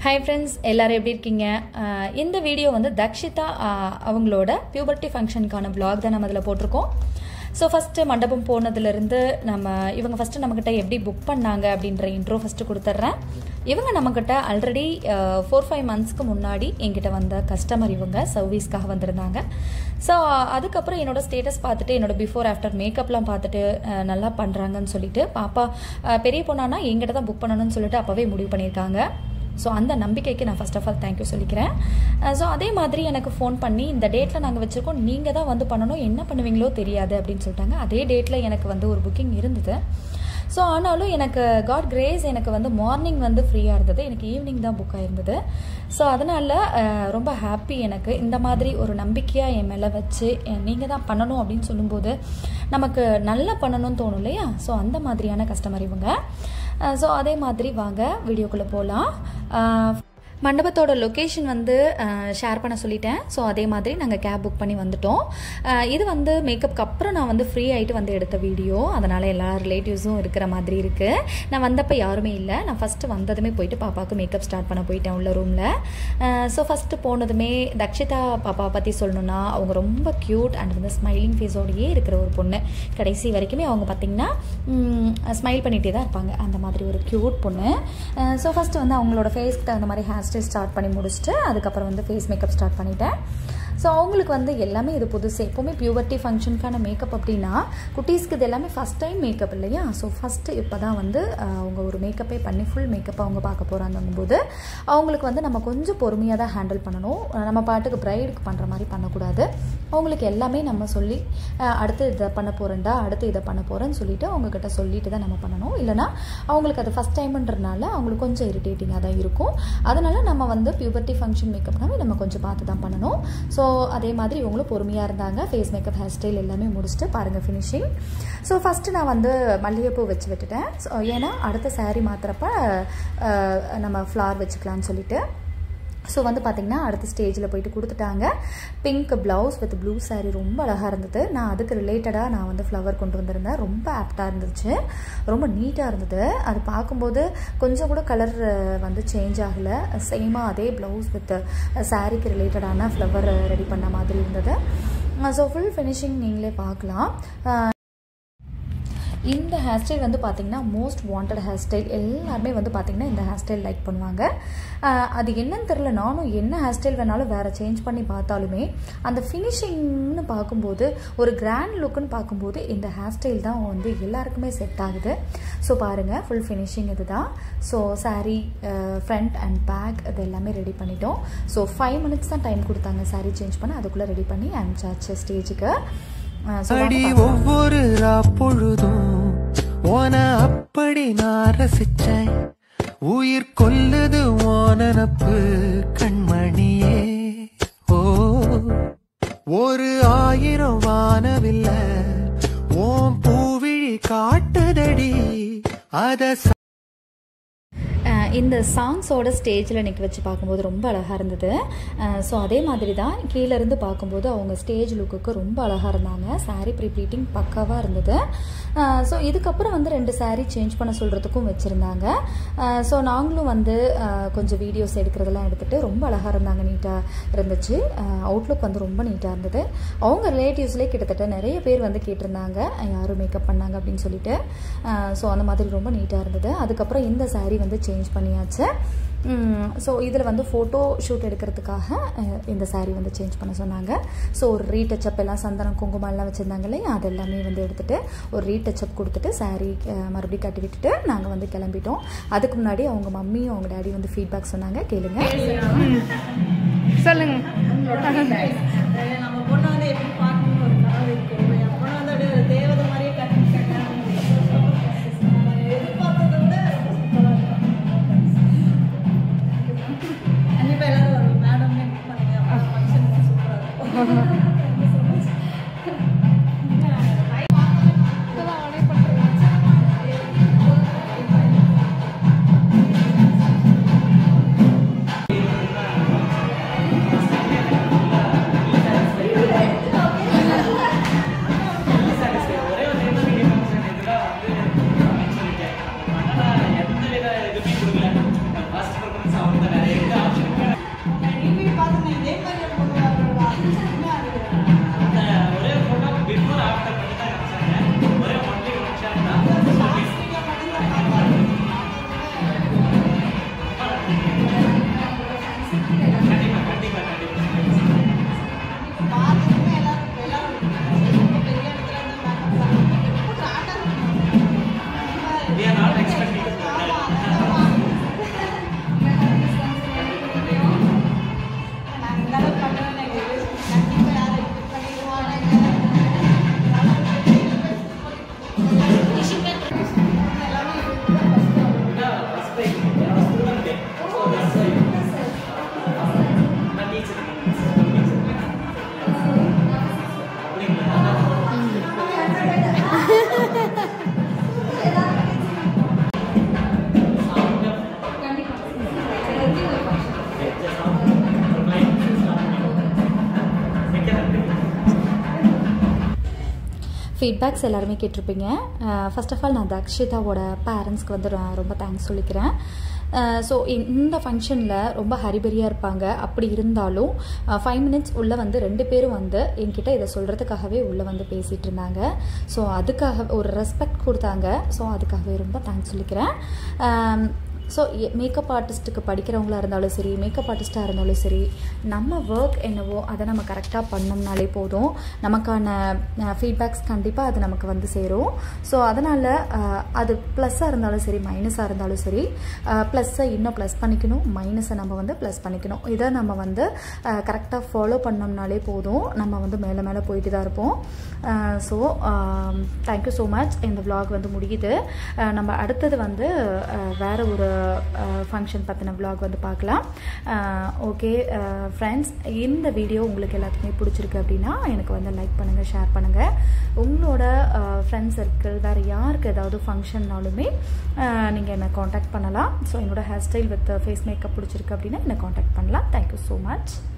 hi friends எல்லாரும் எப்படி இருக்கீங்க அஹ் இந்த வீடியோ வந்து தக்ஷிதா அஹ் அவங்களோட பியூபர்ட்டி ஃபங்க்ஷனுக்கான vlog தான் நம்ம அதில் போட்டிருக்கோம் ஸோ ஃபஸ்ட்டு மண்டபம் போனதுலேருந்து நம்ம இவங்க ஃபஸ்ட்டு நம்மக்கிட்ட எப்படி புக் பண்ணாங்க அப்படின்ற இன்ட்ரோ ஃபஸ்ட்டு கொடுத்துட்றேன் இவங்க நம்மக்கிட்ட ஆல்ரெடி ஃபோர் ஃபைவ் மந்த்ஸ்க்கு முன்னாடி என்கிட்ட வந்த கஸ்டமர் இவங்க சர்வீஸ்க்காக வந்திருந்தாங்க ஸோ அதுக்கப்புறம் என்னோட ஸ்டேட்டஸ் பார்த்துட்டு என்னோட பிஃபோர் ஆஃப்டர் மேக்கப்லாம் பார்த்துட்டு அஹ், நல்லா பண்ணுறாங்கன்னு சொல்லிட்டு பாப்பா அஹ், பெரிய பொண்ணானா என்கிட்ட தான் புக் பண்ணணும்னு சொல்லிட்டு அப்போவே முடிவு பண்ணியிருக்காங்க ஸோ அந்த நம்பிக்கைக்கு நான் ஃபர்ஸ்ட் ஆஃப் ஆல் தேங்க்யூ சொல்லிக்கிறேன் ஸோ அதே மாதிரி எனக்கு ஃபோன் பண்ணி இந்த டேட்டில் நாங்கள் வச்சுருக்கோம் நீங்கள் தான் வந்து பண்ணணும் என்ன பண்ணுவீங்களோ தெரியாது அப்படின்னு சொல்லிட்டாங்க அதே டேட்டில் எனக்கு வந்து ஒரு புக்கிங் இருந்தது ஸோ ஆனாலும் எனக்கு காட் கிரேஸ் எனக்கு வந்து மார்னிங் வந்து ஃப்ரீயாக இருந்தது எனக்கு ஈவினிங் தான் புக் ஆயிருந்தது ஸோ அதனால் ரொம்ப ஹாப்பி எனக்கு இந்த மாதிரி ஒரு நம்பிக்கையாக என் மேலே வச்சு நீங்கள் தான் பண்ணணும் அப்படின்னு சொல்லும்போது நமக்கு நல்லா பண்ணணும்னு தோணும் இல்லையா ஸோ அந்த மாதிரியான கஸ்டமர் இவங்க ஸோ அதே மாதிரி வாங்க வீடியோக்குள்ளே போகலாம் மண்டபத்தோட லொக்கேஷன் வந்து ஷேர் பண்ண சொல்லிட்டேன் ஸோ அதே மாதிரி நாங்கள் கேப் புக் பண்ணி வந்துட்டோம் அஹ் இது வந்து மேக்கப்க்கு அப்புறம் நான் வந்து ஃப்ரீ ஆகிட்டு வந்து எடுத்த வீடியோ அதனால் எல்லா ரிலேட்டிவ்ஸும் இருக்கிற மாதிரி இருக்குது நான் வந்தப்போ யாருமே இல்லை நான் ஃபஸ்ட்டு வந்ததுமே போயிட்டு பாப்பாவுக்கு மேக்கப் ஸ்டார்ட் பண்ண போயிட்டேன் உள்ள ரூமில் ஸோ ஃபஸ்ட்டு போனதுமே தக்ஷிதா பாப்பா பற்றி சொல்லணுன்னா அவங்க ரொம்ப க்யூட் அண்ட் வந்து ஸ்மைலிங் ஃபேஸோடையே இருக்கிற ஒரு பொண்ணு கடைசி வரைக்குமே அவங்க பார்த்திங்கன்னா ஸ்மைல் பண்ணிகிட்டே தான் இருப்பாங்க அந்த மாதிரி ஒரு க்யூட் பொண்ணு ஸோ ஃபஸ்ட்டு வந்து அவங்களோட ஃபேஸ்க்கு தகுந்த மாதிரி ஹேர் ஸ்டைல் ஸ்டார்ட் பண்ணி முடிச்சுட்டு அதுக்கப்புறம் வந்து ஃபேஸ் மேக்கப் ஸ்டார்ட் பண்ணிட்டேன் ஸோ அவங்களுக்கு வந்து எல்லாமே இது புதுசு எப்போவுமே பியூபர்ட்டி ஃபங்க்ஷனுக்கான மேக்கப் அப்படின்னா குட்டீஸ்க்கு இது எல்லாமே ஃபஸ்ட் டைம் மேக்கப் இல்லையா ஸோ ஃபஸ்ட்டு இப்போ தான் வந்து அஹ், அவங்க ஒரு மேக்கப்பே பண்ணி ஃபுல் மேக்கப் அவங்க பார்க்க போகிறாங்கும்போது அவங்களுக்கு வந்து நம்ம கொஞ்சம் பொறுமையாக தான் ஹேண்டில் பண்ணணும் அஹ், நம்ம பாட்டுக்கு ப்ரைடுக்கு பண்ணுற மாதிரி பண்ணக்கூடாது அவங்களுக்கு எல்லாமே நம்ம சொல்லி அஹ், அடுத்து இதை பண்ண போகிறேன்டா அடுத்து இதை பண்ண போகிறேன்னு சொல்லிட்டு அவங்கக்கிட்ட சொல்லிட்டு தான் நம்ம பண்ணணும் இல்லைனா அவங்களுக்கு அது ஃபஸ்ட் டைம்ன்றனால அவங்களுக்கு கொஞ்சம் இரிட்டேட்டிங்காக தான் இருக்கும் அதனால் நம்ம வந்து பியூபர்ட்டி ஃபங்க்ஷன் மேக்கப்னாவே நம்ம கொஞ்சம் பார்த்து தான் பண்ணணும் ஸோ அதே மாதிரி இவங்களும் பொறுமையாக இருந்தாங்க ஃபேஸ் மேக்கப் ஹேர் ஸ்டைல் எல்லாமே முடிச்சுட்டு பாருங்கள் ஃபினிஷிங் ஸோ ஃபஸ்ட்டு நான் வந்து மல்லிகைப்பூ வச்சு விட்டுட்டேன் ஸோ ஏன்னா அடுத்த saree மாத்துறப்ப அஹ், நம்ம ஃப்ளார் வச்சுக்கலாம்னு சொல்லிட்டு ஸோ வந்து பார்த்திங்கன்னா அடுத்த ஸ்டேஜில் போயிட்டு கொடுத்துட்டாங்க pink blouse with blue saree ரொம்ப அழகாக இருந்தது நான் அதுக்கு ரிலேட்டடாக நான் வந்து ஃப்ளவர் கொண்டு வந்திருந்தேன் ரொம்ப ஆப்டாக இருந்துச்சு ரொம்ப நீட்டாக இருந்தது அது பார்க்கும்போது கொஞ்சம் கூட கலர் வந்து சேஞ்ச் ஆகலை சேமாக அதே ப்ளவுஸ் வித் சாரீக்கு ரிலேட்டடான ஃப்ளவர் ரெடி பண்ண மாதிரி இருந்தது ஸோ ஃபுல் ஃபினிஷிங் நீங்களே பார்க்கலாம் இந்த ஹேர் ஸ்டைல் வந்து பார்த்தீங்கன்னா மோஸ்ட் வாண்டட் ஹேர் ஸ்டைல் எல்லாருமே வந்து பார்த்தீங்கன்னா இந்த ஹேர் ஸ்டைல் லைக் பண்ணுவாங்க ஆஹ் அது என்னன்னு தெரில நானும் என்ன ஹேர் ஸ்டைல் வேணாலும் வேறு சேஞ்ச் பண்ணி பார்த்தாலுமே அந்த ஃபினிஷிங்னு பார்க்கும்போது ஒரு கிராண்ட் லுக்குன்னு பார்க்கும்போது இந்த ஹேர் ஸ்டைல் தான் வந்து எல்லாருக்குமே செட் ஆகுது ஸோ பாருங்கள் ஃபுல் ஃபினிஷிங் இதுதான் so saree front and back இது எல்லாமே ரெடி பண்ணிட்டோம் ஸோ ஃபைவ் மினிட்ஸ் தான் டைம் கொடுத்தாங்க saree சேஞ்ச் பண்ண அதுக்குள்ளே ரெடி பண்ணி அனுப்பிச்சாச்சு ஸ்டேஜுக்கு அடி ஒவ்வொரு பொழுதும் ஓன அப்படி நான் ரசிச்சேன் உயிர் கொல்லுது ஓனனப்பு கண்மணியே ஓ ஒரு ஆயிரம் வானவில்ல ஓம் பூவிழி காட்டுதடி அத அஹ் இந்த சாங்ஸோட ஸ்டேஜில் நிற்க வச்சு பார்க்கும்போது ரொம்ப அழகாக இருந்தது ஸோ அதே மாதிரி தான் கீழேருந்து பார்க்கும்போது அவங்க ஸ்டேஜ் லுக்குக்கு ரொம்ப அழகாக இருந்தாங்க saree ப்ரீப்ளீட்டிங் பக்காவாக இருந்தது ஸோ இதுக்கப்புறம் வந்து ரெண்டு saree சேஞ்ச் பண்ண சொல்கிறதுக்கும் வச்சுருந்தாங்க ஸோ நாங்களும் வந்து அஹ், கொஞ்சம் வீடியோஸ் எடுக்கிறதெல்லாம் எடுத்துகிட்டு ரொம்ப அழகாக இருந்தாங்க நீட்டாக இருந்துச்சு அவுட்லுக் வந்து ரொம்ப நீட்டாக இருந்தது அவங்க ரிலேட்டிவ்ஸ்லேயே கிட்டத்தட்ட நிறைய பேர் வந்து கேட்டிருந்தாங்க யாரும் மேக்கப் பண்ணாங்க அப்படின்னு சொல்லிட்டு ஸோ அந்த மாதிரி ரொம்ப நீட்டாக இருந்தது அதுக்கப்புறம் இந்த saree வந்து சேஞ்ச் பண்ணியாச்சு ஸோ இதில் வந்து ஃபோட்டோ ஷூட் எடுக்கிறதுக்காக அஹ், இந்த saree வந்து சேஞ்ச் பண்ண சொன்னாங்க ஸோ ஒரு ரீடச்சப் எல்லாம் சந்தனம் குங்குமம் எல்லாம் வச்சுருந்தாங்க இல்லையா அது எல்லாமே வந்து எடுத்துகிட்டு ஒரு ரீடச்சப் கொடுத்துட்டு saree அஹ், மறுபடியும் கட்டி விட்டுட்டு நாங்கள் வந்து கிளம்பிட்டோம் அதுக்கு முன்னாடி அவங்க மம்மியும் அவங்க டேடி வந்து ஃபீட்பேக் சொன்னாங்க கேளுங்க சொல்லுங்க நம்ம பொண்ணு வந்து எப்படி பார்க்கணும்னு ஒரு கனவு இருக்கும் என் பொண்ணு வந்து அப்படியே ஒரு தேவதை மாதிரியே கட்டி கட்டாங்க எதிர்பார்த்ததை விட சூப்பராக இருக்கும் கண்டிப்பாக எல்லாரும் ஒரு மேடம் மீட் பண்ணுங்க ஃபங்க்ஷன் சூப்பராக இருக்கும் ஆ ஃபீட்பேக்ஸ் எல்லாருமே கேட்டிருப்பீங்க ஃபர்ஸ்ட் ஆஃப் ஆல் நான் தக்ஷிதாவோட பேரண்ட்ஸ்க்கு வந்து நான் ரொம்ப தேங்க்ஸ் சொல்லிக்கிறேன் ஸோ இந்த ஃபங்க்ஷனில் ரொம்ப ஹரிபரியாக இருப்பாங்க அப்படி இருந்தாலும் ஃபைவ் மினிட்ஸ் உள்ளே வந்து ரெண்டு பேரும் வந்து என்கிட்ட இதை சொல்கிறதுக்காகவே உள்ளே வந்து பேசிகிட்டு இருந்தாங்க ஸோ அதுக்காக ஒரு ரெஸ்பெக்ட் கொடுத்தாங்க ஸோ அதுக்காகவே ரொம்ப தேங்க்ஸ் சொல்லிக்கிறேன் ஸோ மேக்கப் ஆர்டிஸ்ட்டுக்கு படிக்கிறவங்களா இருந்தாலும் சரி மேக்கப் ஆர்டிஸ்ட்டாக இருந்தாலும் சரி நம்ம ஒர்க் என்னவோ அதை நம்ம கரெக்டாக பண்ணோம்னாலே போதும் நமக்கான ஃபீட்பேக்ஸ் கண்டிப்பாக அது நமக்கு வந்து சேரும் ஸோ அதனால் அது ப்ளஸ்ஸாக இருந்தாலும் சரி மைனஸாக இருந்தாலும் சரி ப்ளஸ்ஸை இன்னும் ப்ளஸ் பண்ணிக்கணும் மைனஸை நம்ம வந்து ப்ளஸ் பண்ணிக்கணும் இதை நம்ம வந்து கரெக்டாக ஃபாலோ பண்ணோம்னாலே போதும் நம்ம வந்து மேலே மேலே போயிட்டு தான் இருப்போம் ஸோ தேங்க்யூ ஸோ மச் இந்த vlog வந்து முடியுது அஹ் நம்ம அடுத்தது வந்து அஹ் வேற ஒரு ஃபங்க்ஷன் பற்றின vlog வந்து பார்க்கலாம் ஓகே ஃப்ரெண்ட்ஸ் இந்த வீடியோ உங்களுக்கு எல்லாத்துக்குமே பிடிச்சிருக்கு அப்படின்னா எனக்கு வந்து லைக் பண்ணுங்கள் ஷேர் பண்ணுங்கள் உங்களோட ஃப்ரெண்ட்ஸ் சர்க்கிள் வேறு யாருக்கு ஏதாவது ஃபங்க்ஷன்னாலுமே நீங்கள் என்னை காண்டாக்ட் பண்ணலாம் ஸோ என்னோட hair style with face makeup பிடிச்சிருக்கு அப்படின்னா என்னை காண்டாக்ட் பண்ணலாம் தேங்க்யூ ஸோ மச்